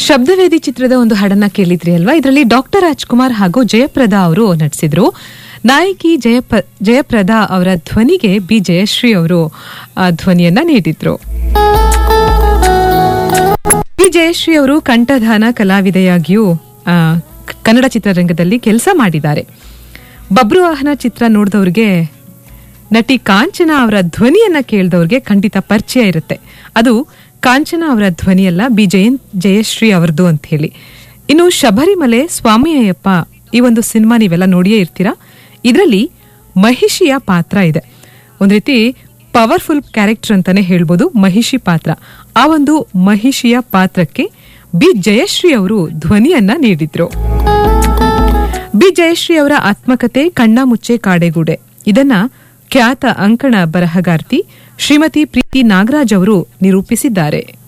ಶಬ್ದವೇದಿ ಚಿತ್ರದ ಒಂದು ಹಾಡನ್ನ ಕೇಳಿದ್ರಿ ಅಲ್ವಾ ಇದರಲ್ಲಿ ಡಾಕ್ಟರ್ ರಾಜ್ಕುಮಾರ್ ಹಾಗೂ ಜಯಪ್ರದಾ ಅವರು ನಟಿಸಿದ್ರು ನಾಯಕಿ ಜಯಪ ಜಯಪ್ರದಾ ಅವರ ಧ್ವನಿಗೆ ಬಿ ಜಯಶ್ರೀ ಅವರು ಆ, ಧ್ವನಿಯನ್ನ ನೀಡಿದ್ರು ಬಿ ಜಯಶ್ರೀ ಅವರು ಕಂಠದಾನ ಕಲಾವಿದೆಯಾಗಿಯೂ ಆ, ಕ- ಕನ್ನಡ ಚಿತ್ರರಂಗದಲ್ಲಿ ಕೆಲಸ ಮಾಡಿದ್ದಾರೆ ಬಬ್ರು ವಾಹನ ಚಿತ್ರ ನೋಡಿದವ್ರಿಗೆ ನಟಿ ಕಾಂಚನ ಅವರ ಧ್ವನಿಯನ್ನ ಕೇಳಿದವ್ರಿಗೆ ಖಂಡಿತ ಪರಿಚಯ ಇರುತ್ತೆ ಅದು ಕಾಂಚನ ಅವರ ಧ್ವನಿಯಲ್ಲ ಬಿ ಜಯಂತ್ ಜಯಶ್ರೀ ಅವರದು ಅಂತ ಹೇಳಿ ಇನ್ನು ಶಬರಿಮಲೆ ಸ್ವಾಮಿ ಅಯ್ಯಪ್ಪ ಈ ಒಂದು ಸಿನಿಮಾ ನೀವೆಲ್ಲ ನೋಡಿಯೇ ಇರ್ತೀರಾ ಇದರಲ್ಲಿ ಮಹಿಷಿಯ ಪಾತ್ರ ಇದೆ ಒಂದ್ ರೀತಿ ಪವರ್ಫುಲ್ ಕ್ಯಾರೆಕ್ಟರ್ ಅಂತಾನೆ ಹೇಳ್ಬೋದು ಮಹಿಷಿ ಪಾತ್ರ ಆ ಒಂದು ಮಹಿಷಿಯ ಪಾತ್ರಕ್ಕೆ ಬಿ ಜಯಶ್ರೀ ಅವರು ಧ್ವನಿಯನ್ನ ನೀಡಿದ್ರು ಬಿ ಜಯಶ್ರೀ ಅವರ ಆತ್ಮಕತೆ ಕಣ್ಣ ಮುಚ್ಚೆ ಕಾಡೆಗೂಡೆ ಇದನ್ನ ಖ್ಯಾತ ಅಂಕಣ ಬರಹಗಾರ್ತಿ ಶ್ರೀಮತಿ ಪ್ರೀತಿ ನಾಗರಾಜ್ ಅವರು ನಿರೂಪಿಸಿದ್ದಾರೆ